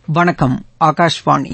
வணக்கம் ஆகாஷ்வாணி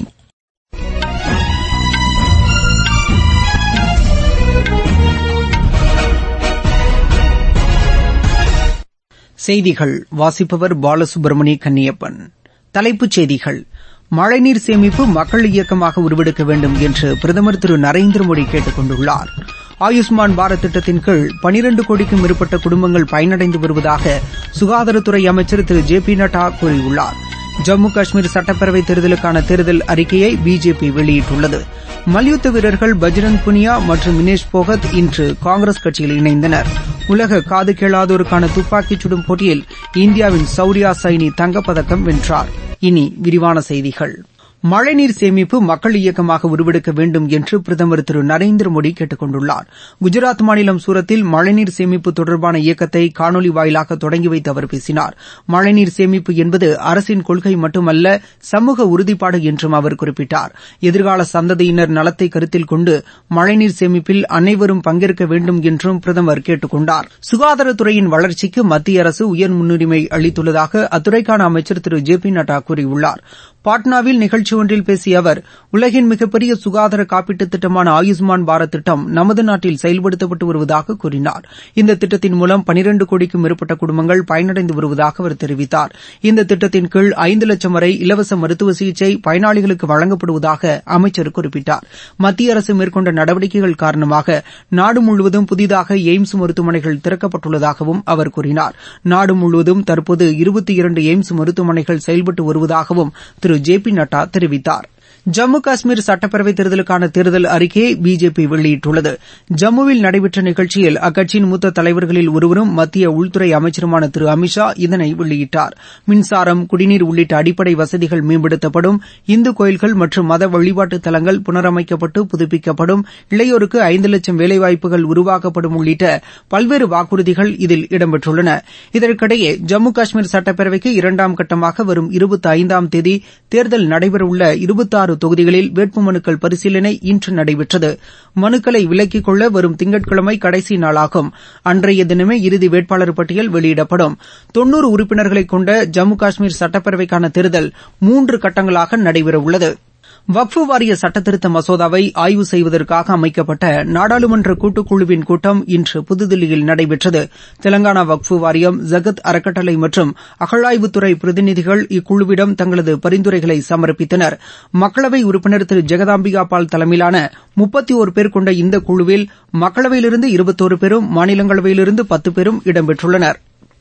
செய்திகள் வாசிப்பவர் பாலசுப்ரமணிய கன்னியப்பன் தலைப்புச் செய்திகள் மழைநீர் சேமிப்பு மக்கள் இயக்கமாக உருவெடுக்க வேண்டும் என்று பிரதமர் திரு நரேந்திர மோடி கேட்டுக் கொண்டுள்ளார் ஆயுஷ்மான் பாரத் திட்டத்தின் கீழ் பனிரண்டு கோடிக்கும் மேற்பட்ட குடும்பங்கள் பயனடைந்து வருவதாக சுகாதாரத்துறை அமைச்சர் திரு ஜே பி நட்டா கூறியுள்ளார் ஜம்மு காஷ்மீர் சட்டப்பேரவை தேர்தலுக்கான தேர்தல் அறிக்கையை பிஜேபி வெளியிட்டுள்ளது மல்யுத்த வீரர்கள் பஜ்ரங் புனியா மற்றும் வினேஷ் போகத் இன்று காங்கிரஸ் கட்சியில் இணைந்தனர் உலக காது கேளாதோருக்கான துப்பாக்கிச் சுடும் போட்டியில் இந்தியாவின் சௌரியா சைனி தங்கப்பதக்கம் வென்றார் இனி விரிவான செய்திகள் மழைநீர் சேமிப்பு மக்கள் இயக்கமாக உருவெடுக்க வேண்டும் என்று பிரதமர் திரு நரேந்திர மோடி கேட்டுக் கொண்டுள்ளார் குஜராத் மாநிலம் சூரத்தில் மழைநீர் சேமிப்பு தொடர்பான இயக்கத்தை காணொலி வாயிலாக தொடங்கி வைத்து அவர் பேசினார் மழைநீர் சேமிப்பு என்பது அரசின் கொள்கை மட்டுமல்ல சமூக உறுதிப்பாடு என்றும் அவர் குறிப்பிட்டார் எதிர்கால சந்ததியினர் நலத்தை கருத்தில் கொண்டு மழைநீர் சேமிப்பில் அனைவரும் பங்கேற்க வேண்டும் என்றும் பிரதமர் கேட்டுக் கொண்டார் சுகாதாரத்துறையின் வளர்ச்சிக்கு மத்திய அரசு உயர் முன்னுரிமை அளித்துள்ளதாக அத்துறைக்கான அமைச்சர் திரு ஜே பி நட்டா கூறியுள்ளார் பாட்னாவில் நிகழ்ச்சி ஒன்றில் பேசிய அவர் உலகின் மிகப்பெரிய சுகாதார காப்பீட்டுத் திட்டமான ஆயுஷ்மான் பாரத் திட்டம் நமது நாட்டில் செயல்படுத்தப்பட்டு வருவதாக கூறினார் இந்த திட்டத்தின் மூலம் பனிரண்டு கோடிக்கும் மேற்பட்ட குடும்பங்கள் பயனடைந்து வருவதாக அவர் தெரிவித்தார் இந்த திட்டத்தின் கீழ் ஐந்து லட்சம் வரை இலவச மருத்துவ சிகிச்சை பயனாளிகளுக்கு வழங்கப்படுவதாக அமைச்சர் குறிப்பிட்டார் மத்திய அரசு மேற்கொண்ட நடவடிக்கைகள் காரணமாக நாடு முழுவதும் புதிதாக எய்ம்ஸ் மருத்துவமனைகள் திறக்கப்பட்டுள்ளதாகவும் அவர் கூறினார் நாடு முழுவதும் தற்போது இருபத்தி இரண்டு எய்ம்ஸ் மருத்துவமனைகள் செயல்பட்டு வருவதாகவும் திரு ஜே பி நட்டா தெரிவித்தார் ஜம்மு காஷ்மீர் சட்டப்பேரவைத் தேர்தலுக்கான தேர்தல் அறிக்கையை பிஜேபி வெளியிட்டுள்ளது ஜம்முவில் நடைபெற்ற நிகழ்ச்சியில் அக்கட்சியின் மூத்த தலைவர்களில் ஒருவரும் மத்திய உள்துறை அமைச்சருமான திரு அமித் ஷா இதனை வெளியிட்டார் மின்சாரம் குடிநீர் உள்ளிட்ட அடிப்படை வசதிகள் மேம்படுத்தப்படும் இந்து கோயில்கள் மற்றும் மத வழிபாட்டு தலங்கள் புனரமைக்கப்பட்டு புதுப்பிக்கப்படும் இளையோருக்கு ஐந்து லட்சம் வேலைவாய்ப்புகள் உருவாக்கப்படும் உள்ளிட்ட பல்வேறு வாக்குறுதிகள் இதில் இடம்பெற்றுள்ளன இதற்கிடையே ஜம்மு காஷ்மீர் சட்டப்பேரவைக்கு இரண்டாம் கட்டமாக வரும் இருபத்தி ஐந்தாம் தேதி தேர்தல் நடைபெறவுள்ள இருபத்தாறு தொகுதிகளில் வேட்புமனுக்கள் பரிசீலனை இன்று நடைபெற்றது மனுக்களை விலக்கிக் கொள்ள வரும் திங்கட்கிழமை கடைசி நாளாகும் அன்றைய தினமே இறுதி வேட்பாளர் பட்டியல் வெளியிடப்படும் தொன்னூறு உறுப்பினர்களை கொண்ட ஜம்மு காஷ்மீர் சட்டப்பேரவைக்கான தேர்தல் மூன்று கட்டங்களாக நடைபெறவுள்ளது வக்ஃபு வாரிய சட்டத்திருத்த மசோதாவை ஆய்வு செய்வதற்காக அமைக்கப்பட்ட நாடாளுமன்ற கூட்டுக்குழுவின் கூட்டம் இன்று புதுதில்லியில் நடைபெற்றது தெலங்கானா வக்ஃபு வாரியம் ஜகத் அறக்கட்டளை மற்றும் அகழாய்வுத்துறை பிரதிநிதிகள் இக்குழுவிடம் தங்களது பரிந்துரைகளை சமர்ப்பித்தனர் மக்களவை உறுப்பினர் திரு ஜெகதாம்பிகா பால் தலைமையிலான முப்பத்தி ஒரு பேர் கொண்ட இந்த குழுவில் மக்களவையிலிருந்து இருபத்தோரு பேரும் மாநிலங்களவையிலிருந்து பத்து பேரும் இடம்பெற்றுள்ளனா்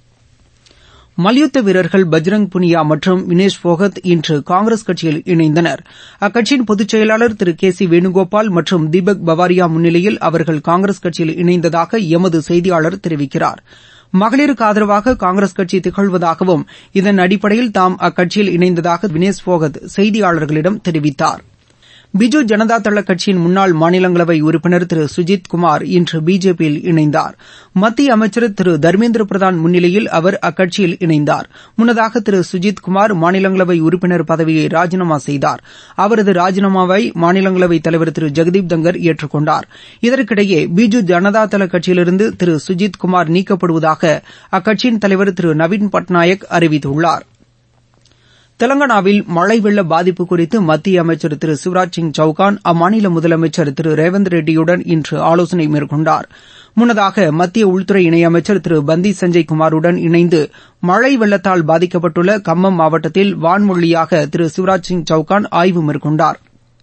மல்யுத்த வீரர்கள் பஜ்ரங் புனியா மற்றும் வினேஷ் போகத் இன்று காங்கிரஸ் கட்சியில் இணைந்தனர் அக்கட்சியின் பொதுச் செயலாளர் திரு கே சி வேணுகோபால் மற்றும் தீபக் பவாரியா முன்னிலையில் அவர்கள் காங்கிரஸ் கட்சியில் இணைந்ததாக எமது செய்தியாளர் தெரிவிக்கிறார் மகளிருக்கு ஆதரவாக காங்கிரஸ் கட்சி திகழ்வதாகவும் இதன் அடிப்படையில் தாம் அக்கட்சியில் இணைந்ததாக வினேஷ் போகத் செய்தியாளர்களிடம் தெரிவித்தாா் பிஜு ஜனதாதள கட்சியின் முன்னாள் மாநிலங்களவை உறுப்பினர் திரு சுஜித் குமார் இன்று பிஜேபியில் இணைந்தார் மத்திய அமைச்சர் திரு தர்மேந்திர பிரதான் முன்னிலையில் அவர் அக்கட்சியில் இணைந்தார் முன்னதாக திரு சுஜித் குமார் மாநிலங்களவை உறுப்பினர் பதவியை ராஜினாமா செய்தார் அவரது ராஜினாமாவை மாநிலங்களவை தலைவர் திரு ஜெகதீப் தங்கர் ஏற்றுக் கொண்டார் இதற்கிடையே பிஜு ஜனதாதள கட்சியிலிருந்து திரு சுஜித் குமார் நீக்கப்படுவதாக அக்கட்சியின் தலைவர் திரு நவீன் பட்நாயக் அறிவித்துள்ளார் தெலங்கானாவில் மழை வெள்ள பாதிப்பு குறித்து மத்திய அமைச்சர் திரு சிவராஜ் சிங் சௌகான் அம்மாநில முதலமைச்சர் திரு ரேவந்த் ரெட்டியுடன் இன்று ஆலோசனை மேற்கொண்டார் முன்னதாக மத்திய உள்துறை இணையமைச்சர் திரு பந்தி சஞ்சய் குமாருடன் இணைந்து மழை வெள்ளத்தால் பாதிக்கப்பட்டுள்ள கம்மம் மாவட்டத்தில் வான்வழியாக திரு சிவராஜ் சிங் சௌகான் ஆய்வு மேற்கொண்டாா்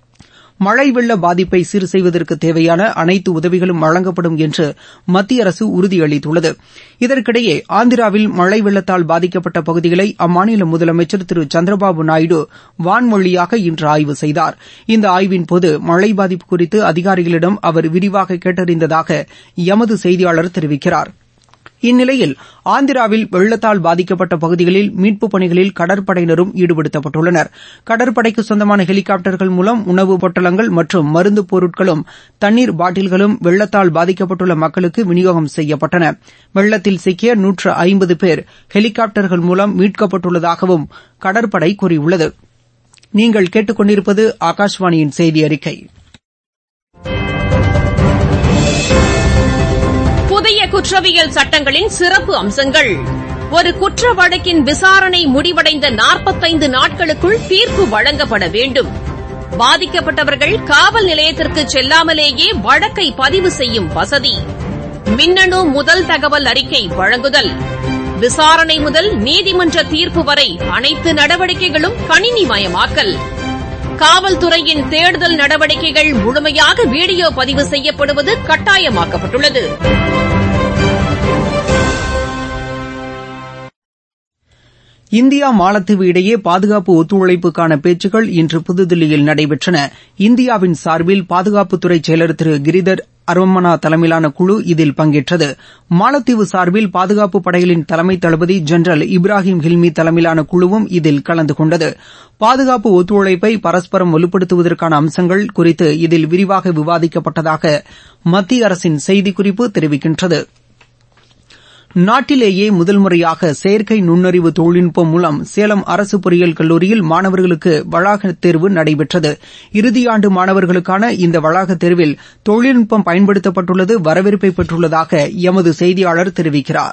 மழை வெள்ள பாதிப்பை சீர் செய்வதற்கு தேவையான அனைத்து உதவிகளும் வழங்கப்படும் என்று மத்திய அரசு உறுதியளித்துள்ளது இதற்கிடையே ஆந்திராவில் மழை வெள்ளத்தால் பாதிக்கப்பட்ட பகுதிகளை அம்மாநில முதலமைச்சர் திரு சந்திரபாபு நாயுடு வான்வழியாக இன்று ஆய்வு செய்தார் இந்த ஆய்வின்போது மழை பாதிப்பு குறித்து அதிகாரிகளிடம் அவர் விரிவாக கேட்டறிந்ததாக எமது செய்தியாளர் தெரிவிக்கிறார் இந்நிலையில் ஆந்திராவில் வெள்ளத்தால் பாதிக்கப்பட்ட பகுதிகளில் மீட்புப் பணிகளில் கடற்படையினரும் ஈடுபடுத்தப்பட்டுள்ளனர் கடற்படைக்கு சொந்தமான ஹெலிகாப்டர்கள் மூலம் உணவுப் பொட்டலங்கள் மற்றும் மருந்து பொருட்களும் தண்ணீர் பாட்டில்களும் வெள்ளத்தால் பாதிக்கப்பட்டுள்ள மக்களுக்கு விநியோகம் செய்யப்பட்டன வெள்ளத்தில் சிக்கிய நூற்று ஐம்பது பேர் ஹெலிகாப்டர்கள் மூலம் மீட்கப்பட்டுள்ளதாகவும் கடற்படை கூறியுள்ளது நீங்கள் கேட்டுக்கொண்டிருப்பது ஆகாஷவாணியின் செய்தி அறிக்கை புதிய குற்றவியல் சட்டங்களின் சிறப்பு அம்சங்கள் ஒரு குற்ற வழக்கின் விசாரணை முடிவடைந்த நாற்பத்தைந்து நாட்களுக்குள் தீர்ப்பு வழங்கப்பட வேண்டும் பாதிக்கப்பட்டவர்கள் காவல் நிலையத்திற்கு செல்லாமலேயே வழக்கை பதிவு செய்யும் வசதி மின்னணு முதல் தகவல் அறிக்கை வழங்குதல் விசாரணை முதல் நீதிமன்ற தீர்ப்பு வரை அனைத்து நடவடிக்கைகளும் கணினிமயமாக்கல் காவல்துறையின் தேடுதல் நடவடிக்கைகள் முழுமையாக வீடியோ பதிவு செய்யப்படுவது கட்டாயமாக்கப்பட்டுள்ளது இந்தியா மாலத்தீவு இடையே பாதுகாப்பு ஒத்துழைப்புக்கான பேச்சுக்கள் இன்று புதுதில்லியில் நடைபெற்றன இந்தியாவின் சார்பில் பாதுகாப்புத்துறை செயலர் திரு கிரிதர் அர்வமனா தலைமையிலான குழு இதில் பங்கேற்றது மாலத்தீவு சார்பில் பாதுகாப்பு படைகளின் தலைமை தளபதி ஜெனரல் இப்ராஹிம் ஹில்மி தலைமையிலான குழுவும் இதில் கலந்து கொண்டது பாதுகாப்பு ஒத்துழைப்பை பரஸ்பரம் வலுப்படுத்துவதற்கான அம்சங்கள் குறித்து இதில் விரிவாக விவாதிக்கப்பட்டதாக மத்திய அரசின் செய்திக்குறிப்பு தெரிவிக்கின்றது நாட்டிலேயே முதல் முறையாக செயற்கை நுண்ணறிவு தொழில்நுட்பம் மூலம் சேலம் அரசு பொறியியல் கல்லூரியில் மாணவர்களுக்கு வளாகத் தேர்வு நடைபெற்றது இறுதியாண்டு மாணவர்களுக்கான இந்த வளாகத் தேர்வில் தொழில்நுட்பம் பயன்படுத்தப்பட்டுள்ளது வரவேற்பை பெற்றுள்ளதாக எமது செய்தியாளர் தெரிவிக்கிறார்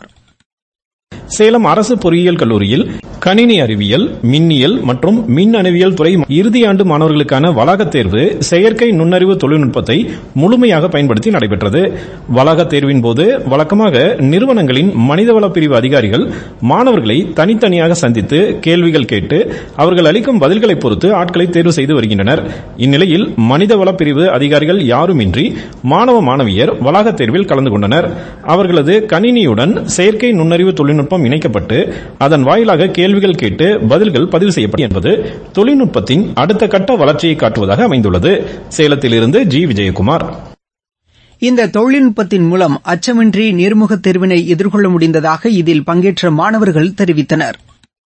சேலம் அரசு பொறியியல் கல்லூரியில் கணினி அறிவியல் மின்னியல் மற்றும் மின்னணுவியல் துறை இறுதியாண்டு மாணவர்களுக்கான வளாகத் தேர்வு செயற்கை நுண்ணறிவு தொழில்நுட்பத்தை முழுமையாக பயன்படுத்தி நடைபெற்றது வளாகத் தேர்வின் போது வழக்கமாக நிறுவனங்களின் மனிதவள பிரிவு அதிகாரிகள் மாணவர்களை தனித்தனியாக சந்தித்து கேள்விகள் கேட்டு அவர்கள் அளிக்கும் பதில்களை பொறுத்து ஆட்களை தேர்வு செய்து வருகின்றனர் இந்நிலையில் மனிதவள பிரிவு அதிகாரிகள் யாருமின்றி மாணவ மாணவியர் வளாகத் தேர்வில் கலந்து கொண்டனர் அவர்களது கணினியுடன் செயற்கை நுண்ணறிவு தொழில்நுட்பம் இணைக்கப்பட்டு அதன் வாயிலாக கேள்விகள் கேட்டு பதில்கள் பதிவு செய்யப்படும் என்பது தொழில்நுட்பத்தின் அடுத்த கட்ட வளர்ச்சியை காட்டுவதாக அமைந்துள்ளது சேலத்திலிருந்து ஜி விஜயகுமார் இந்த தொழில்நுட்பத்தின் மூலம் அச்சமின்றி நேர்முகத் தேர்வினை எதிர்கொள்ள முடிந்ததாக இதில் பங்கேற்ற மாணவர்கள் தெரிவித்தனர்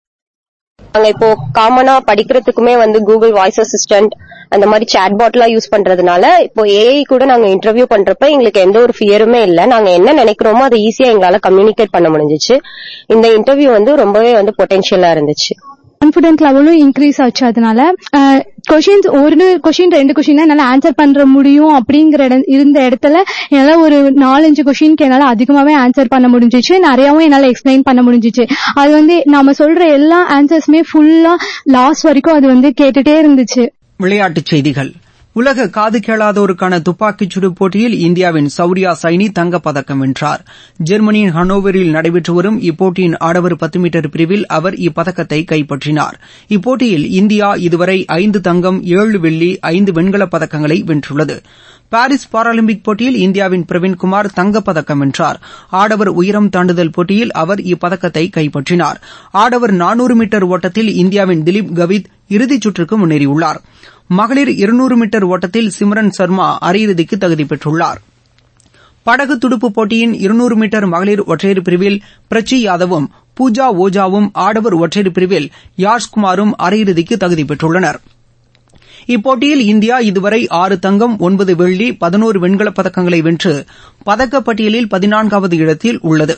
நாங்க இப்போ காமனா படிக்கிறதுக்குமே வந்து கூகுள் வாய்ஸ் அசிஸ்டன்ட் அந்த மாதிரி சாட்பாட் எல்லாம் யூஸ் பண்றதுனால இப்போ ஏஐ கூட நாங்க இன்டர்வியூ பண்றப்ப எங்களுக்கு எந்த ஒரு ஃபியருமே இல்ல நாங்க என்ன நினைக்கிறோமோ அதை ஈஸியா எங்களால கம்யூனிகேட் பண்ண முடிஞ்சிச்சு இந்த இன்டர்வியூ வந்து ரொம்பவே வந்து பொட்டென்ஷியலா இருந்துச்சு கான்பிடன்ட் லெவலும் இன்க்ரீஸ் ஆச்சு அதனால கொஷின்ஸ் ஒரு கொஷின் ரெண்டு கொஷின் என்னால ஆன்சர் பண்ற முடியும் அப்படிங்கிற இருந்த இடத்துல என்னால ஒரு நாலஞ்சு கொஷினுக்கு என்னால அதிகமாவே ஆன்சர் பண்ண முடிஞ்சிச்சு நிறையவும் என்னால எக்ஸ்பிளைன் பண்ண முடிஞ்சிச்சு அது வந்து நாம சொல்ற எல்லா ஆன்சர்ஸுமே ஃபுல்லா லாஸ்ட் வரைக்கும் அது வந்து கேட்டுட்டே இருந்துச்சு விளையாட்டுச் செய்திகள் உலக காது கேளாதோருக்கான துப்பாக்கிச் சுடு போட்டியில் இந்தியாவின் சௌரியா சைனி தங்கப்பதக்கம் வென்றார் ஜெர்மனியின் ஹனோவரில் நடைபெற்று வரும் இப்போட்டியின் ஆடவர் பத்து மீட்டர் பிரிவில் அவர் இப்பதக்கத்தை கைப்பற்றினார் இப்போட்டியில் இந்தியா இதுவரை ஐந்து தங்கம் ஏழு வெள்ளி ஐந்து வெண்கலப் பதக்கங்களை வென்றுள்ளது பாரிஸ் பாராலிம்பிக் போட்டியில் இந்தியாவின் பிரவீன்குமார் தங்கப்பதக்கம் வென்றார் ஆடவர் உயரம் தாண்டுதல் போட்டியில் அவர் இப்பதக்கத்தை கைப்பற்றினார் ஆடவர் நானூறு மீட்டர் ஓட்டத்தில் இந்தியாவின் திலீப் கவித் இறுதிச் சுற்றுக்கு முன்னேறியுள்ளார் மகளிர் இருநூறு மீட்டர் ஓட்டத்தில் சிம்ரன் சர்மா அரையிறுதிக்கு தகுதி பெற்றுள்ளார் படகு துடுப்பு போட்டியின் இருநூறு மீட்டர் மகளிர் ஒற்றையர் பிரிவில் பிரச்சி யாதவும் பூஜா ஓஜாவும் ஆடவர் ஒற்றையர் பிரிவில் யாஷ்குமாரும் அரையிறுதிக்கு தகுதி பெற்றுள்ளனா் இப்போட்டியில் இந்தியா இதுவரை ஆறு தங்கம் ஒன்பது வெள்ளி பதினோரு வெண்கலப் பதக்கங்களை வென்று பதக்கப்பட்டியலில் பதினான்காவது இடத்தில் உள்ளது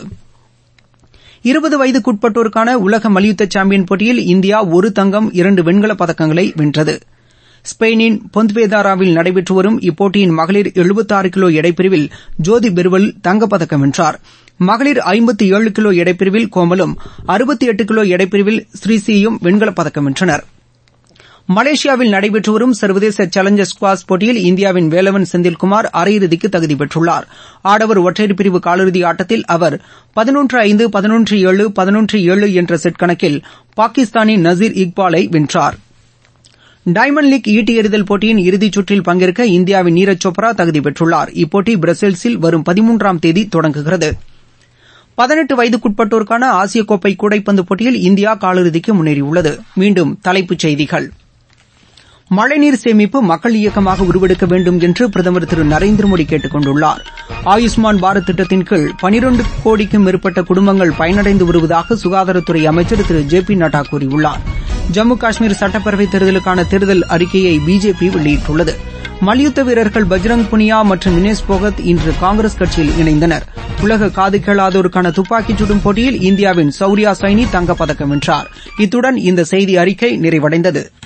இருபது வயதுக்குட்பட்டோருக்கான உலக மல்யுத்த சாம்பியன் போட்டியில் இந்தியா ஒரு தங்கம் இரண்டு வெண்கலப் பதக்கங்களை வென்றது ஸ்பெயினின் பொந்த்வேதாராவில் நடைபெற்று வரும் இப்போட்டியின் மகளிர் எழுபத்தாறு கிலோ எடைப்பிரிவில் ஜோதி பெர்வல் தங்கப்பதக்கம் வென்றார் மகளிர் ஐம்பத்தி ஏழு கிலோ எடைப்பிரிவில் கோமலும் அறுபத்தி எட்டு கிலோ எடைப்பிரிவில் ஸ்ரீசியும் வெண்கலப் பதக்கம் வென்றனா் மலேசியாவில் நடைபெற்று வரும் சர்வதேச சேலஞ்சர் ஸ்குவாஷ் போட்டியில் இந்தியாவின் வேலவன் செந்தில்குமார் அரையிறுதிக்கு தகுதி பெற்றுள்ளார் ஆடவர் ஒற்றையர் பிரிவு காலிறுதி ஆட்டத்தில் அவர் பதினொன்று ஐந்து பதினொன்று ஏழு பதினொன்று ஏழு என்ற செட் கணக்கில் பாகிஸ்தானின் நசீர் இக்பாலை வென்றார் டைமண்ட் லீக் ஈட்டி எறிதல் போட்டியின் இறுதிச் சுற்றில் பங்கேற்க இந்தியாவின் நீரஜ் சோப்ரா தகுதி பெற்றுள்ளார் இப்போட்டி பிரசெல்ஸில் வரும் பதிமூன்றாம் தேதி தொடங்குகிறது பதினெட்டு வயதுக்குட்பட்டோருக்கான ஆசிய கோப்பை கூடைப்பந்து போட்டியில் இந்தியா காலிறுதிக்கு முன்னேறியுள்ளது மீண்டும் தலைப்புச் செய்திகள் மழைநீர் சேமிப்பு மக்கள் இயக்கமாக உருவெடுக்க வேண்டும் என்று பிரதமர் திரு நரேந்திர மோடி கேட்டுக் கொண்டுள்ளார் ஆயுஷ்மான் பாரத் திட்டத்தின் கீழ் பனிரண்டு கோடிக்கும் மேற்பட்ட குடும்பங்கள் பயனடைந்து வருவதாக சுகாதாரத்துறை அமைச்சர் திரு ஜே பி நட்டா கூறியுள்ளார் ஜம்மு காஷ்மீர் சட்டப்பேரவைத் தேர்தலுக்கான தேர்தல் அறிக்கையை பிஜேபி வெளியிட்டுள்ளது மல்யுத்த வீரர்கள் பஜ்ரங் புனியா மற்றும் வினேஷ் போகத் இன்று காங்கிரஸ் கட்சியில் இணைந்தனர் உலக காது கேளாதோருக்கான துப்பாக்கிச் சுடும் போட்டியில் இந்தியாவின் சௌரியா சைனி தங்கப்பதக்கம் வென்றார் இத்துடன் இந்த செய்தி அறிக்கை நிறைவடைந்தது